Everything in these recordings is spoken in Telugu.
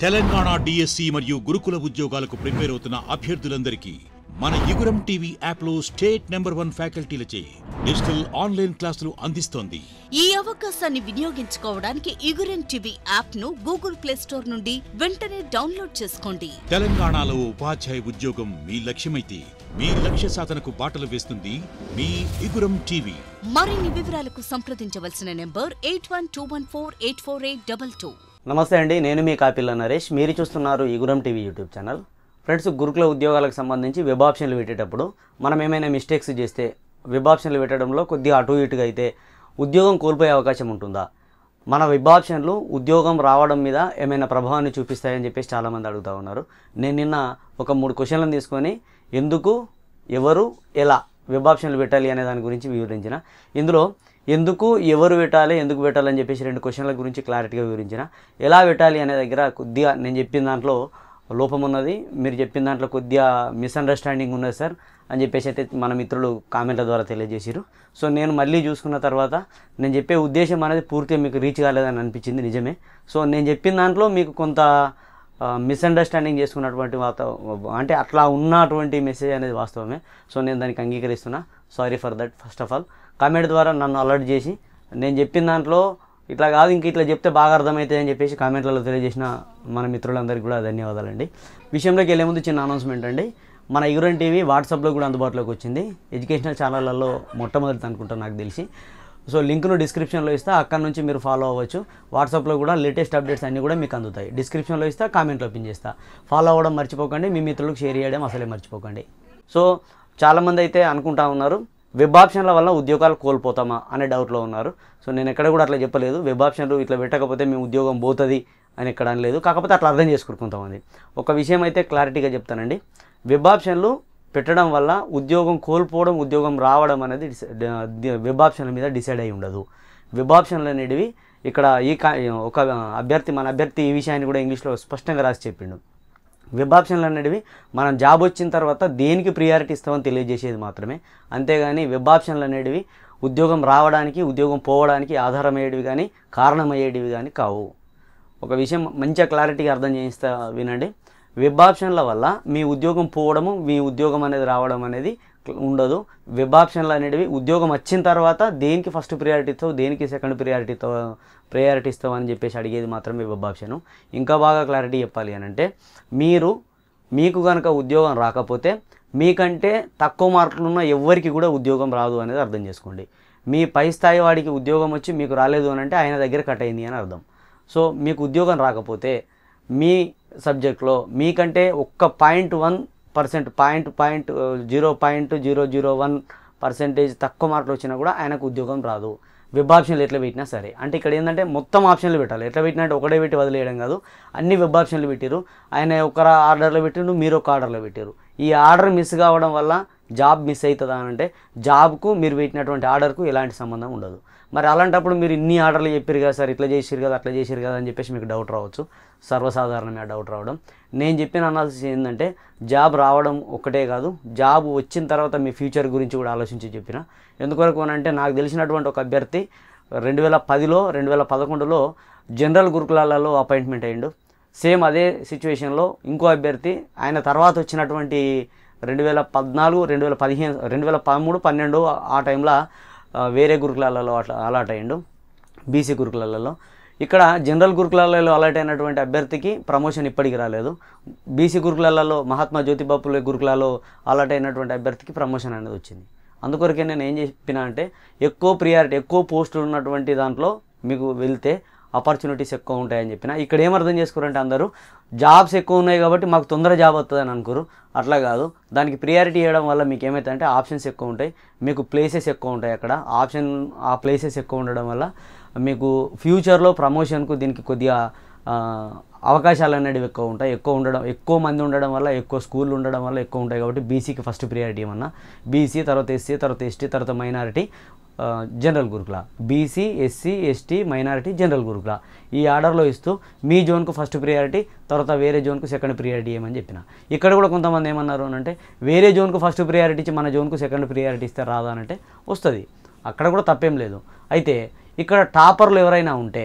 తెలంగాణ డిఎస్సి మరియు గురుకుల ఉద్యోగాలకు ప్రిపేర్ అవుతున్న అభ్యర్థులందరికీ మన యుగురం టీవీ యాప్లో స్టేట్ నెంబర్ వన్ ఫ్యాకల్టీలచే డిజిటల్ ఆన్లైన్ క్లాసులు అందిస్తోంది ఈ అవకాశాన్ని వినియోగించుకోవడానికి ఇగురెన్ టీవీ యాప్ ను గూగుల్ ప్లే స్టోర్ నుండి వెంటనే డౌన్లోడ్ చేసుకోండి తెలంగాణలో ఉపాధ్యాయ ఉద్యోగం మీ లక్ష్యమైతే మీ లక్ష్య సాధనకు బాటలు వేస్తుంది మీ ఇగురం టీవీ మరిన్ని వివరాలకు సంప్రదించవలసిన number eight one two one four eight four eight double two నమస్తే అండి నేను మీ కాపిల్ల నరేష్ మీరు చూస్తున్నారు Iguram TV YouTube channel friends గురుకుల ఉద్యోగాలకు సంబంధించి వెబ్ ఆప్షన్లు పెట్టేటప్పుడు మనం ఏమైనా మిస్టేక్స్ చేస్తే వెబ్ ఆప్షన్లు పెట్టడంలో కొద్దిగా అటు ఇటుగా అయితే ఉద్యోగం కోల్పోయే అవకాశం ఉంటుందా మన వెబ్ ఆప్షన్లు ఉద్యోగం రావడం మీద ఏమైనా ప్రభావాన్ని చూపిస్తాయని చెప్పేసి చాలామంది అడుగుతూ ఉన్నారు నేను నిన్న ఒక మూడు క్వశ్చన్లను తీసుకొని ఎందుకు ఎవరు ఎలా వెబ్ ఆప్షన్లు పెట్టాలి అనే దాని గురించి వివరించిన ఇందులో ఎందుకు ఎవరు పెట్టాలి ఎందుకు పెట్టాలని చెప్పేసి రెండు క్వశ్చన్ల గురించి క్లారిటీగా వివరించిన ఎలా పెట్టాలి అనే దగ్గర కొద్దిగా నేను చెప్పిన దాంట్లో లోపం ఉన్నది మీరు చెప్పిన దాంట్లో కొద్దిగా మిస్అండర్స్టాండింగ్ ఉన్నది సార్ అని చెప్పేసి అయితే మన మిత్రులు కామెంట్ల ద్వారా తెలియజేశారు సో నేను మళ్ళీ చూసుకున్న తర్వాత నేను చెప్పే ఉద్దేశం అనేది పూర్తిగా మీకు రీచ్ కాలేదని అనిపించింది నిజమే సో నేను చెప్పిన దాంట్లో మీకు కొంత మిస్అండర్స్టాండింగ్ చేసుకున్నటువంటి వాత అంటే అట్లా ఉన్నటువంటి మెసేజ్ అనేది వాస్తవమే సో నేను దానికి అంగీకరిస్తున్నా sorry for that first of all comment ద్వారా నన్ను అలర్ట్ చేసి నేను చెప్పిన దాంట్లో ఇట్లా కాదు ఇంక ఇట్లా చెప్తే బాగా అర్థమవుతుంది అని చెప్పేసి కామెంట్లలో తెలియజేసిన మన మిత్రులందరికీ కూడా ధన్యవాదాలండి విషయంలోకి వెళ్ళే ముందు చిన్న అనౌన్స్మెంట్ అండి మన ఇగురన్ టీవీ వాట్సాప్లో కూడా అందుబాటులోకి వచ్చింది ఎడ్యుకేషనల్ ఛానళ్ళల్లో మొట్టమొదటి అనుకుంటా నాకు తెలిసి సో లింక్ను డిస్క్రిప్షన్లో ఇస్తే అక్కడ నుంచి మీరు ఫాలో అవ్వచ్చు వాట్సాప్లో కూడా లేటెస్ట్ అప్డేట్స్ అన్నీ కూడా మీకు అందుతాయి డిస్క్రిప్షన్లో ఇస్తే కామెంట్లో పిన్ చేస్తా ఫాలో అవ్వడం మర్చిపోకండి మీ మిత్రులకు షేర్ చేయడం అసలే మర్చిపోకండి సో చాలామంది అయితే అనుకుంటా ఉన్నారు వెబ్ ఆప్షన్ల వల్ల ఉద్యోగాలు కోల్పోతామా అనే డౌట్లో ఉన్నారు సో నేను ఎక్కడ కూడా అట్లా చెప్పలేదు వెబ్ ఆప్షన్లు ఇట్లా పెట్టకపోతే మీ ఉద్యోగం పోతుంది అని ఎక్కడ అనలేదు కాకపోతే అట్లా అర్థం చేసుకుని కొంతమంది ఒక విషయం అయితే క్లారిటీగా చెప్తానండి వెబ్ ఆప్షన్లు పెట్టడం వల్ల ఉద్యోగం కోల్పోవడం ఉద్యోగం రావడం అనేది డిసై- డ- వెబ్ ఆప్షన్ల మీద డిసైడ్ అయి ఉండదు వెబ్ ఆప్షన్లు అనేటివి ఇక్కడ ఈ కా ఒక అభ్యర్థి మన అభ్యర్థి ఈ విషయాన్ని కూడా ఇంగ్లీష్లో స్పష్టంగా రాసి చెప్పిండు వెబ్ ఆప్షన్లు అనేటివి మనం జాబ్ వచ్చిన తర్వాత దేనికి ప్రియారిటీ ఇస్తామని తెలియజేసేది మాత్రమే అంతేగాని వెబ్ ఆప్షన్లు అనేటివి ఉద్యోగం రావడానికి ఉద్యోగం పోవడానికి ఆధారమయ్యేటివి కానీ కారణమయ్యేటివి కానీ కావు ఒక విషయం మంచిగా క్లారిటీగా అర్థం చేయిస్తా వినండి వెబ్ ఆప్షన్ల వల్ల మీ ఉద్యోగం పోవడము మీ ఉద్యోగం అనేది రావడం అనేది ఉండదు వెబ్ ఆప్షన్లు అనేటివి ఉద్యోగం వచ్చిన తర్వాత దేనికి ఫస్ట్ ప్రియారిటీ ఇస్తావు దేనికి సెకండ్ ప్రియారిటీ ప్రయారిటీ ఇస్తావు అని చెప్పేసి అడిగేది మాత్రమే వెబ్ ఆప్షన్ ఇంకా బాగా క్లారిటీ చెప్పాలి అని అంటే మీరు మీకు కనుక ఉద్యోగం రాకపోతే మీకంటే తక్కువ మార్కులు ఉన్న ఎవ్వరికి కూడా ఉద్యోగం రాదు అనేది అర్థం చేసుకోండి మీ పై స్థాయి వాడికి ఉద్యోగం వచ్చి మీకు రాలేదు అని అంటే ఆయన దగ్గర కట్ అయింది అని అర్థం సో మీకు ఉద్యోగం రాకపోతే మీ సబ్జెక్ట్లో మీకంటే ఒక్క point one percent point point zero point zero zero one percentage తక్కువ మార్కులు వచ్చినా కూడా ఆయనకు ఉద్యోగం రాదు వెబ్ ఆప్షన్లు ఎట్లా పెట్టినా సరే అంటే ఇక్కడ ఏంటంటే మొత్తం ఆప్షన్లు పెట్టాలి ఎట్లా పెట్టినా అంటే ఒకటే పెట్టి వదిలేయడం కాదు అన్ని వెబ్ ఆప్షన్లు పెట్టారు ఆయన ఒక ఆర్డర్లో పెట్టిండు మీరు ఒక ఆర్డర్లో పెట్టారు ఈ ఆర్డర్ మిస్ కావడం వల్ల జాబ్ మిస్ అవుతుందా అని అంటే జాబ్కు మీరు పెట్టినటువంటి ఆర్డర్కు ఎలాంటి సంబంధం ఉండదు మరి అలాంటప్పుడు మీరు ఇన్ని ఆర్డర్లు చెప్పారు కదా సార్ ఇట్లా చేసిరు కదా అట్లా చేసిరు కదా అని చెప్పేసి మీకు డౌట్ రావచ్చు సర్వసాధారణమైన డౌట్ రావడం నేను చెప్పిన అనాలిసిస్ ఏంటంటే జాబ్ రావడం ఒకటే కాదు జాబ్ వచ్చిన తర్వాత మీ ఫ్యూచర్ గురించి కూడా ఆలోచించి చెప్పిన ఎందుకొరకు అని అంటే నాకు తెలిసినటువంటి ఒక అభ్యర్థి రెండు వేల పదిలో రెండు వేల పదకొండులో జనరల్ గురుకులాలలో అపాయింట్మెంట్ అయ్యిండు సేమ్ అదే సిచ్యువేషన్లో ఇంకో అభ్యర్థి ఆయన తర్వాత వచ్చినటువంటి రెండు వేల పద్నాలుగు రెండు వేల పదిహేను రెండు వేల పదమూడు పన్నెండు ఆ టైంలో ఆ, వేరే గురుకులాలలో అట్లా అలాట్ అయ్యిండు బీసీ గురుకులాలలో ఇక్కడ జనరల్ గురుకులాలలో అలాట్ అయినటువంటి అభ్యర్థికి ప్రమోషన్ ఇప్పటికి రాలేదు బీసీ గురుకులాలలో మహాత్మా జ్యోతిబాపులే గురుకులాలో అలాట్ అయినటువంటి అభ్యర్థికి ప్రమోషన్ అనేది వచ్చింది అందుకొరకే నేను ఏం చెప్పిన అంటే ఎక్కువ ప్రియారిటీ ఎక్కువ పోస్టులు ఉన్నటువంటి దాంట్లో మీకు వెళ్తే ఆపర్చునిటీస్ ఎక్కువ ఉంటాయని చెప్పిన ఇక్కడ ఏం అర్థం చేసుకోరంటే అందరూ జాబ్స్ ఎక్కువ ఉన్నాయి కాబట్టి మాకు తొందర జాబ్ వస్తుందని అనుకోరు అట్లా కాదు దానికి ప్రియారిటీ ఇవ్వడం వల్ల మీకు ఏమవుతుందంటే ఆప్షన్స్ ఎక్కువ ఉంటాయి మీకు ప్లేసెస్ ఎక్కువ ఉంటాయి అక్కడ ఆప్షన్ ఆ ప్లేసెస్ ఎక్కువ ఉండడం వల్ల మీకు ఫ్యూచర్లో ప్రమోషన్కు దీనికి కొద్దిగా ఆ, అవకాశాలు అనేవి ఎక్కువ ఉంటాయి ఎక్కువ ఉండడం ఎక్కువ మంది ఉండడం వల్ల ఎక్కువ స్కూళ్ళు ఉండడం వల్ల ఎక్కువ ఉంటాయి కాబట్టి బీసీకి ఫస్ట్ ప్రియారిటీ ఏమన్నా బీసీ తర్వాత ఎస్సీ తర్వాత ఎస్టీ తర్వాత మైనారిటీ ఆ, జనరల్ గురుకుల BC SC ST minority general గురుకుల ఈ ఆర్డర్లో ఇస్తూ మీ జోన్కు ఫస్ట్ ప్రియారిటీ తర్వాత వేరే జోన్కు సెకండ్ ప్రియారిటీ ఏమని చెప్పిన ఇక్కడ కూడా కొంతమంది ఏమన్నారు అని అంటే వేరే జోన్కు ఫస్ట్ ప్రియారిటీ ఇచ్చి మన జోన్కు సెకండ్ ప్రియారిటీ ఇస్తే రాదా అని అంటే వస్తుంది అక్కడ కూడా తప్పేం లేదు అయితే ఇక్కడ టాపర్లు ఎవరైనా ఉంటే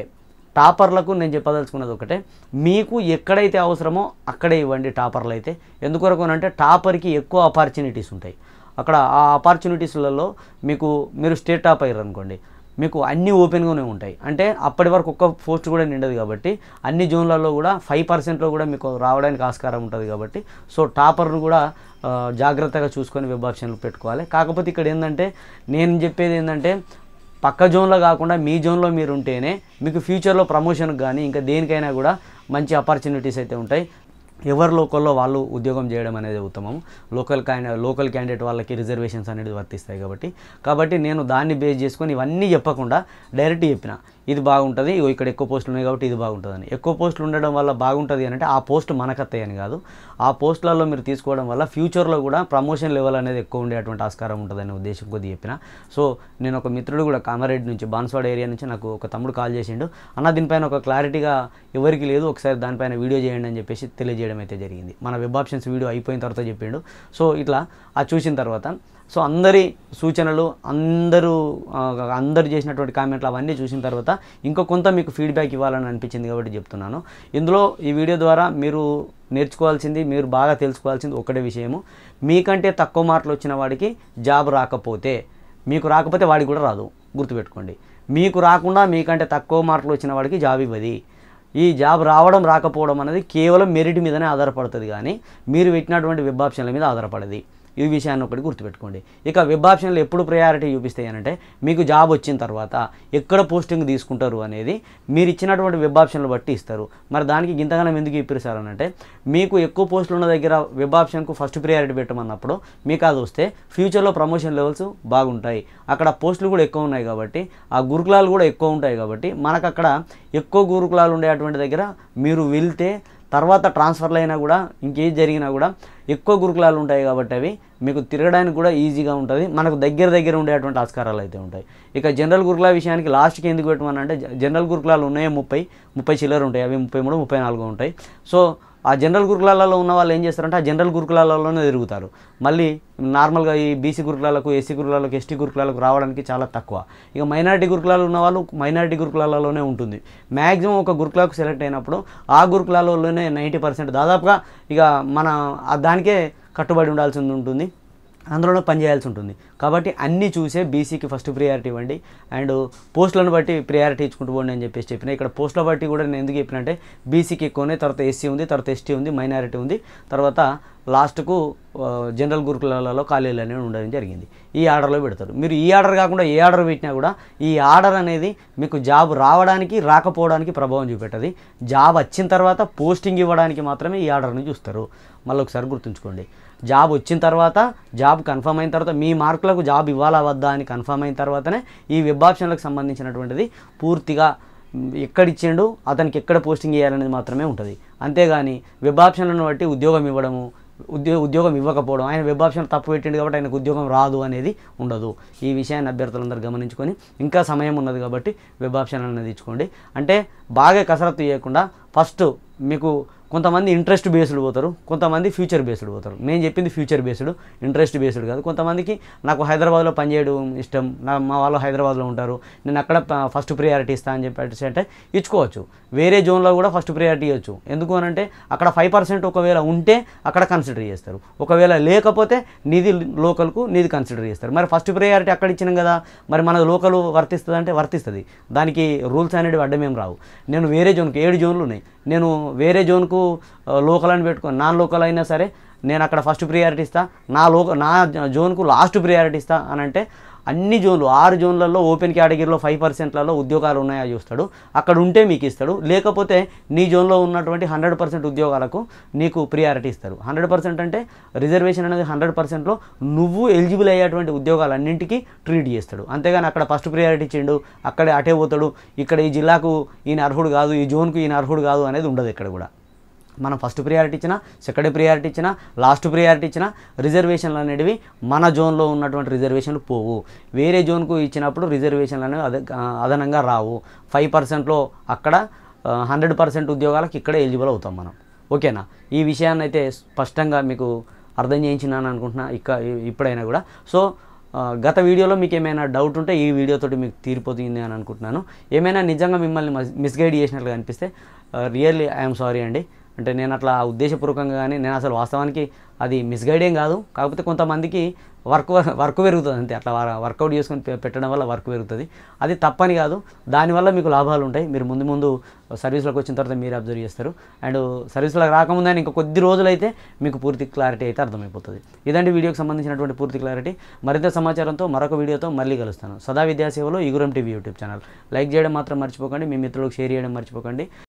టాపర్లకు నేను చెప్పదలుచుకున్నది ఒకటే మీకు ఎక్కడైతే అవసరమో అక్కడే ఇవ్వండి టాపర్లు అయితే ఎందుకొరకు అని అంటే టాపర్కి ఎక్కువ ఆపర్చునిటీస్ ఉంటాయి అక్కడ ఆ ఆపర్చునిటీస్లలో మీకు మీరు స్టేట్ టాప్ అయ్యారు అనుకోండి మీకు అన్నీ ఓపెన్గానే ఉంటాయి అంటే అప్పటి వరకు ఒక్క పోస్ట్ కూడా నిండదు కాబట్టి అన్ని జోన్లలో కూడా ఫైవ్ పర్సెంట్లో కూడా మీకు రావడానికి ఆస్కారం ఉంటుంది కాబట్టి సో టాపర్ను కూడా ఆ, జాగ్రత్తగా చూసుకొని వెబ్ ఆప్షన్లు పెట్టుకోవాలి కాకపోతే ఇక్కడ ఏంటంటే నేను చెప్పేది ఏంటంటే పక్క జోన్లో కాకుండా మీ జోన్లో మీరు ఉంటేనే మీకు ఫ్యూచర్లో ప్రమోషన్కి కానీ ఇంకా దేనికైనా కూడా మంచి ఆపర్చునిటీస్ అయితే ఉంటాయి ఎవరు లోకల్లో వాళ్ళు ఉద్యోగం చేయడం అనేది ఉత్తమం లోకల్ క్యాండి లోకల్ క్యాండిడేట్ వాళ్ళకి రిజర్వేషన్స్ అనేది వర్తిస్తాయి కాబట్టి కాబట్టి నేను దాన్ని బేస్ చేసుకొని ఇవన్నీ చెప్పకుండా డైరెక్ట్ చెప్పిన ఇది బాగుంటుంది ఇగో ఇక్కడ ఎక్కువ పోస్టులు ఉన్నాయి కాబట్టి ఇది బాగుంటుందని ఎక్కువ పోస్టులు ఉండడం వల్ల బాగుంటుంది అని అంటే ఆ పోస్ట్ మనకత్తాయి అని కాదు ఆ పోస్టులలో మీరు తీసుకోవడం వల్ల ఫ్యూచర్లో కూడా ప్రమోషన్ లెవెల్ అనేది ఎక్కువ ఉండేటువంటి ఆస్కారం ఉంటుందనే ఉద్దేశం కొద్దిగా చెప్పిన సో నేను ఒక మిత్రుడు కూడా కామారెడ్డి నుంచి బాన్స్వాడ ఏరియా నుంచి నాకు ఒక తమ్ముడు కాల్ చేసిండు అన్న దీనిపైన ఒక క్లారిటీగా ఎవరికి లేదు ఒకసారి దానిపైన వీడియో చేయండి అని చెప్పేసి తెలియజేయడం అయితే జరిగింది మన వెబ్ ఆప్షన్స్ వీడియో అయిపోయిన తర్వాత చెప్పిండు సో ఇట్లా అది చూసిన తర్వాత సో అందరి సూచనలు అందరూ ఆ, అందరు చేసినటువంటి కామెంట్లు అవన్నీ చూసిన తర్వాత ఇంకో కొంత మీకు ఫీడ్బ్యాక్ ఇవ్వాలని అనిపించింది కాబట్టి చెప్తున్నాను ఇందులో ఈ వీడియో ద్వారా మీరు నేర్చుకోవాల్సింది మీరు బాగా తెలుసుకోవాల్సింది ఒకటే విషయము మీకంటే తక్కువ మార్కులు వచ్చిన వాడికి జాబ్ రాకపోతే మీకు రాకపోతే వాడికి కూడా రాదు గుర్తుపెట్టుకోండి మీకు రాకుండా మీకంటే తక్కువ మార్కులు వచ్చిన వాడికి జాబ్ ఇవ్వది ఈ జాబ్ రావడం రాకపోవడం అనేది కేవలం మెరిట్ మీదనే ఆధారపడుతుంది కానీ మీరు పెట్టినటువంటి వెబ్ ఆప్షన్ల మీద ఆధారపడది ఈ విషయాన్ని ఒకటి గుర్తుపెట్టుకోండి ఇక వెబ్ ఆప్షన్లు ఎప్పుడు ప్రయారిటీ చూపిస్తాయి అంటే మీకు జాబ్ వచ్చిన తర్వాత ఎక్కడ పోస్టింగ్ తీసుకుంటారు అనేది మీరు ఇచ్చినటువంటి వెబ్ ఆప్షన్లు బట్టి ఇస్తారు మరి దానికి ఇంతగానం ఎందుకు ఇప్పిస్తారు అని అంటే మీకు ఎక్కువ పోస్టులు ఉన్న దగ్గర వెబ్ ఆప్షన్కు ఫస్ట్ ప్రయారిటీ పెట్టమన్నప్పుడు మీకు అది వస్తే ఫ్యూచర్లో ప్రమోషన్ లెవెల్స్ బాగుంటాయి అక్కడ పోస్టులు కూడా ఎక్కువ ఉన్నాయి కాబట్టి ఆ గురుకులాలు కూడా ఎక్కువ ఉంటాయి కాబట్టి మనకు అక్కడ ఎక్కువ గురుకులాలు ఉండేటువంటి దగ్గర మీరు వెళ్తే తర్వాత ట్రాన్స్ఫర్లు అయినా కూడా ఇంకేది జరిగినా కూడా ఎక్కువ గురుకులాలు ఉంటాయి కాబట్టి అవి మీకు తిరగడానికి కూడా ఈజీగా ఉంటుంది మనకు దగ్గర దగ్గర ఉండేటువంటి ఆస్కారాలు అయితే ఉంటాయి ఇక జనరల్ గురుకుల విషయానికి లాస్ట్కి ఎందుకు పెట్టమని అంటే జ- జనరల్ గురుకులాలు ఉన్నాయో ముప్పై ముప్పై చిల్లర ఉంటాయి అవి ముప్పై మూడు ముప్పై నాలుగు ఉంటాయి సో ఆ జనరల్ గురుకులాలలో ఉన్న వాళ్ళు ఏం చేస్తారంటే ఆ జనరల్ గురుకులాలలోనే తిరుగుతారు మళ్ళీ నార్మల్గా ఈ బీసీ గురుకులాలకు ఎస్సీ గురుకులాలకు ఎస్టీ గురుకులాలకు రావడానికి చాలా తక్కువ ఇక మైనారిటీ గురుకులాలు ఉన్న వాళ్ళు మైనారిటీ గురుకులాలలోనే ఉంటుంది మ్యాక్సిమం ఒక గురుకులకు సెలెక్ట్ అయినప్పుడు ఆ గురుకులాలలోనే నైంటీ పర్సెంట్ దాదాపుగా ఇక మన ఆ దానికే కట్టుబడి ఉండాల్సి ఉంటుంది అందులోనే పనిచేయాల్సి ఉంటుంది కాబట్టి అన్నీ చూసే బీసీకి ఫస్ట్ ప్రియారిటీ ఇవ్వండి అండ్ పోస్టులను బట్టి ప్రియారిటీ ఇచ్చుకుంటూ పోండి అని చెప్పేసి చెప్పిన ఇక్కడ పోస్టుల బట్టి కూడా నేను ఎందుకు చెప్పిన అంటే బీసీకి ఎక్కువనే తర్వాత ఎస్సీ ఉంది తర్వాత ఎస్టీ ఉంది మైనారిటీ ఉంది తర్వాత లాస్ట్కు ఆ, జనరల్ గురుకులాలలో ఖాళీలు అనేవి ఉండడం జరిగింది ఈ ఆర్డర్లో పెడతారు మీరు ఈ ఆర్డర్ కాకుండా ఏ ఆర్డర్ పెట్టినా కూడా ఈ ఆర్డర్ అనేది మీకు జాబ్ రావడానికి రాకపోవడానికి ప్రభావం చూపెట్టది జాబ్ వచ్చిన తర్వాత పోస్టింగ్ ఇవ్వడానికి మాత్రమే ఈ ఆర్డర్ని చూస్తారు మళ్ళీ ఒకసారి గుర్తుంచుకోండి జాబ్ వచ్చిన తర్వాత జాబ్ కన్ఫర్మ్ అయిన తర్వాత మీ మార్కులకు జాబ్ ఇవ్వాలా వద్దా అని కన్ఫర్మ్ అయిన తర్వాతనే ఈ వెబ్ ఆప్షన్లకు సంబంధించినటువంటిది పూర్తిగా మ్, ఎక్కడిచ్చిండు అతనికి ఎక్కడ పోస్టింగ్ చేయాలనేది మాత్రమే ఉంటుంది అంతేగాని వెబ్ ఆప్షన్లను బట్టి ఉద్యోగం ఇవ్వడము ఉద్యో ఉద్యోగం ఇవ్వకపోవడం ఆయన వెబ్ ఆప్షన్ తప్పు పెట్టిండు కాబట్టి ఆయనకు ఉద్యోగం రాదు అనేది ఉండదు ఈ విషయాన్ని అభ్యర్థులందరూ గమనించుకొని ఇంకా సమయం ఉన్నది కాబట్టి వెబ్ ఆప్షన్ అనేది ఇచ్చుకోండి అంటే బాగా కసరత్తు చేయకుండా ఫస్ట్ మీకు కొంతమంది ఇంట్రెస్ట్ బేస్డ్ పోతారు కొంతమంది ఫ్యూచర్ బేస్డ్ పోతారు నేను చెప్పింది ఫ్యూచర్ బేస్డ్ ఇంట్రెస్ట్ బేస్డ్ కాదు కొంతమందికి నాకు హైదరాబాద్లో పనిచేయడం ఇష్టం నా మా వాళ్ళు హైదరాబాద్లో ఉంటారు నేను అక్కడ ఫస్ట్ ప్రియారిటీ ఇస్తా అని చెప్పేసి అంటే ఇచ్చుకోవచ్చు వేరే జోన్లో కూడా ఫస్ట్ ప్రియారిటీ ఇవ్వచ్చు ఎందుకు అని అంటే అక్కడ ఫైవ్ పర్సెంట్ ఒకవేళ ఉంటే అక్కడ కన్సిడర్ చేస్తారు ఒకవేళ లేకపోతే నీది లోకల్కు నీది కన్సిడర్ చేస్తారు మరి ఫస్ట్ ప్రియారిటీ అక్కడ ఇచ్చినాం కదా మరి మన లోకల్ వర్తిస్తుంది అంటే వర్తిస్తుంది దానికి రూల్స్ అనేవి అడ్డమేం రావు నేను వేరే జోన్కి ఏడు జోన్లు ఉన్నాయి నేను వేరే జోన్కు ఆ, లోకల్ అని పెట్టుకో నాన్ లోకల్ అయినా సరే నేను అక్కడ ఫస్ట్ ప్రియారిటీ ఇస్తా నా లోక నా జోన్కు లాస్ట్ ప్రియారిటీ ఇస్తా అని అంటే అన్ని జోన్లు ఆరు జోన్లలో ఓపెన్ కేటగిరీలో ఫైవ్ పర్సెంట్లలో ఉద్యోగాలు ఉన్నాయా చూస్తాడు అక్కడ ఉంటే మీకు ఇస్తాడు లేకపోతే నీ జోన్లో ఉన్నటువంటి హండ్రెడ్ పర్సెంట్ ఉద్యోగాలకు నీకు ప్రియారిటీ ఇస్తారు హండ్రెడ్ పర్సెంట్ అంటే రిజర్వేషన్ అనేది హండ్రెడ్ పర్సెంట్లో నువ్వు ఎలిజిబుల్ అయ్యేటువంటి ఉద్యోగాలన్నింటికి ట్రీట్ చేస్తాడు అంతేగాని అక్కడ ఫస్ట్ ప్రియారిటీ ఇచ్చిండు అక్కడే అటే పోతాడు ఇక్కడ ఈ జిల్లాకు ఈయన అర్హుడు కాదు ఈ జోన్కు ఈయన అర్హుడు కాదు అనేది ఉండదు ఇక్కడ కూడా మనం ఫస్ట్ ప్రియారిటీ ఇచ్చినా సెకండ్ ప్రియారిటీ ఇచ్చినా లాస్ట్ ప్రియారిటీ ఇచ్చినా రిజర్వేషన్లు అనేటివి మన జోన్లో ఉన్నటువంటి రిజర్వేషన్లు పోవు వేరే జోన్కు ఇచ్చినప్పుడు రిజర్వేషన్లు అనేవి అద ఆ, అదనంగా రావు ఫైవ్ పర్సెంట్లో అక్కడ హండ్రెడ్ పర్సెంట్ ఉద్యోగాలకు ఇక్కడే ఎలిజిబుల్ అవుతాం మనం ఓకేనా ఈ విషయాన్ని అయితే స్పష్టంగా మీకు అర్థం చేయించినాను అనుకుంటున్నా ఇక ఇప్పుడైనా కూడా సో ఆ, గత వీడియోలో మీకు ఏమైనా డౌట్ ఉంటే ఈ వీడియోతోటి మీకు తీరిపోతుంది అని అనుకుంటున్నాను ఏమైనా నిజంగా మిమ్మల్ని మిస్గైడ్ చేసినట్లుగా అనిపిస్తే రియల్లీ ఐఎమ్ సారీ అండి అంటే నేను అట్లా ఉద్దేశపూర్వకంగా కానీ నేను అసలు వాస్తవానికి అది మిస్గైడ్ ఏం కాదు కాకపోతే కొంతమందికి వర్క్ వర్క్ పెరుగుతుంది అంతే అట్లా వర్కౌట్ చేసుకొని పె- పెట్టడం వల్ల వర్క్ పెరుగుతుంది అది తప్పని కాదు దానివల్ల మీకు లాభాలు ఉంటాయి మీరు ముందు ముందు సర్వీస్లోకి వచ్చిన తర్వాత మీరు అబ్జర్వ్ చేస్తారు అండ్ సర్వీస్లోకి రాకముందే ఇంకా కొద్ది రోజులైతే మీకు పూర్తి క్లారిటీ అయితే అర్థమైపోతుంది ఇదండి వీడియోకి సంబంధించినటువంటి పూర్తి క్లారిటీ మరింత సమాచారంతో మరొక వీడియోతో మళ్ళీ కలుస్తాను సదా విద్యాసేవలో Iguram TV YouTube channel like చేయడం మాత్రం మర్చిపోకండి మీ మిత్రులకు షేర్ చేయడం మర్చిపోకండి